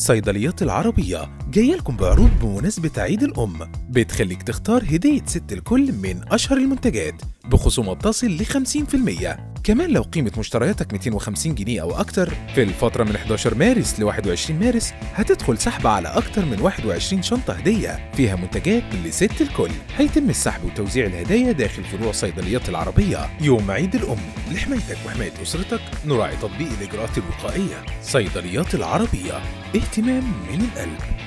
صيدليات العربية جاية لكم بعروض بمناسبة عيد الأم بتخليك تختار هدية ست الكل من أشهر المنتجات بخصومات تصل ل 50% كمان لو قيمة مشترياتك 250 جنيه أو أكتر في الفترة من 11 مارس ل 21 مارس هتدخل سحب على أكتر من 21 شنطة هدية فيها منتجات لست الكل هيتم السحب وتوزيع الهدايا داخل فروع صيدليات العربية يوم عيد الأم لحمايتك وحماية أسرتك نراعي تطبيق الإجراءات الوقائية صيدليات العربية اهتمام من القلب